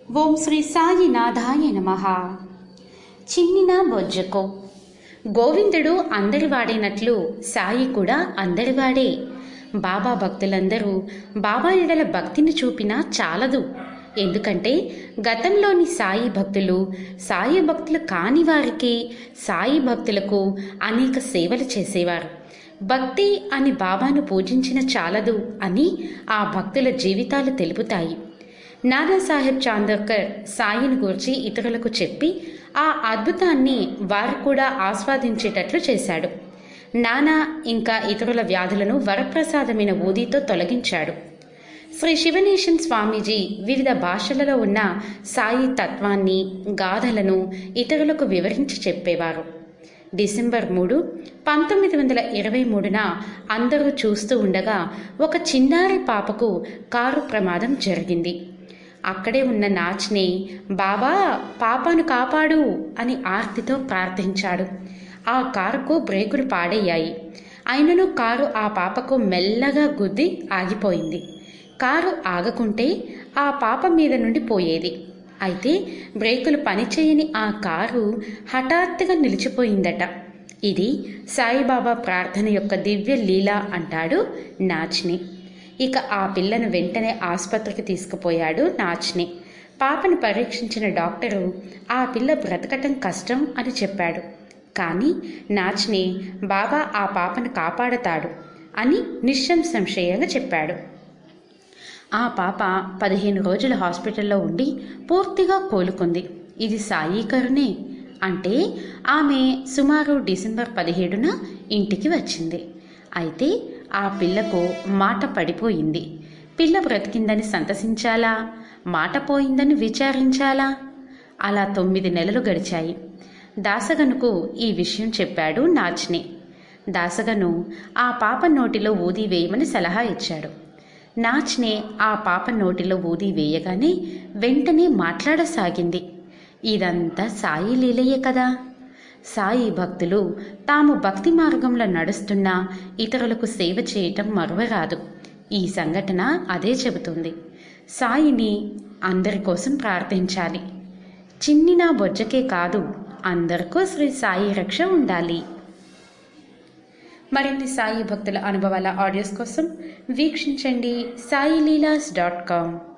ఓం శ్రీ సాయినాథాయ నమ చిన్నిన బొజ్జకు గోవిందుడు అందరివాడైనట్లు సాయి కూడా అందరివాడే బాబా భక్తులందరూ బాబా ఎడల భక్తిని చూపినా చాలదు ఎందుకంటే గతంలోని సాయి భక్తులు సాయి భక్తులు కాని వారికి సాయి భక్తులకు అనేక సేవలు చేసేవారు భక్తి అని బాబాను పూజించిన చాలదు అని ఆ భక్తుల జీవితాలు తెలుపుతాయి నానాసాహెబ్ చాందోర్కర్ సాయిని గూర్చి ఇతరులకు చెప్పి ఆ అద్భుతాన్ని వారు కూడా ఆస్వాదించేటట్లు చేశాడు నానా ఇంకా ఇతరుల వ్యాధులను వరప్రసాదమైన ఊదితో తొలగించాడు శ్రీ శివనేషన్ స్వామీజీ వివిధ భాషలలో ఉన్న సాయి తత్వాన్ని గాథలను ఇతరులకు వివరించి చెప్పేవారు డిసెంబర్ మూడు పంతొమ్మిది వందల ఇరవై మూడున అందరూ చూస్తూ ఉండగా ఒక చిన్నారి పాపకు కారు ప్రమాదం జరిగింది అక్కడే ఉన్న నాచ్ని బాబా పాపను కాపాడు అని ఆర్తితో ప్రార్థించాడు ఆ కారుకు బ్రేకులు పాడయ్యాయి అయినను కారు ఆ పాపకు మెల్లగా గుద్ది ఆగిపోయింది కారు ఆగకుంటే ఆ పాప మీద నుండి పోయేది అయితే బ్రేకులు పనిచేయని ఆ కారు హఠాత్తుగా నిలిచిపోయిందట ఇది సాయిబాబా ప్రార్థన యొక్క దివ్య లీల అంటాడు నాచ్ని ఇక ఆ పిల్లను వెంటనే ఆసుపత్రికి తీసుకుపోయాడు నాచ్ని పాపను పరీక్షించిన డాక్టరు ఆ పిల్ల బ్రతకటం కష్టం అని చెప్పాడు కానీ నాచ్ని బాబా ఆ పాపను కాపాడతాడు అని నిస్సంశయంగా చెప్పాడు ఆ పాప పదిహేను రోజులు హాస్పిటల్లో ఉండి పూర్తిగా కోలుకుంది ఇది సాయి కరుణే అంటే ఆమె సుమారు డిసెంబర్ పదిహేడున ఇంటికి వచ్చింది అయితే ఆ పిల్లకు మాట పడిపోయింది పిల్ల బ్రతికిందని సంతసించాలా మాట పోయిందని విచారించాలా అలా తొమ్మిది నెలలు గడిచాయి దాసగనుకు ఈ విషయం చెప్పాడు నాచ్నే దాసగను ఆ పాప నోటిలో ఊది వేయమని సలహా ఇచ్చాడు నాచ్నే ఆ పాప నోటిలో ఊది వేయగానే వెంటనే మాట్లాడసాగింది ఇదంతా సాయి లీలయే కదా సాయి భక్తులు తాము భక్తి మార్గంలో నడుస్తున్నా ఇతరులకు సేవ చేయటం మరువరాదు ఈ సంఘటన అదే చెబుతుంది సాయిని అందరి కోసం ప్రార్థించాలి చిన్నిన బొజ్జకే కాదు అందరికీ శ్రీ సాయి రక్ష ఉండాలి మరిన్ని సాయి భక్తుల అనుభవాల ఆడియోస్ కోసం వీక్షించండి సాయి లీలాస్ డాట్ కామ్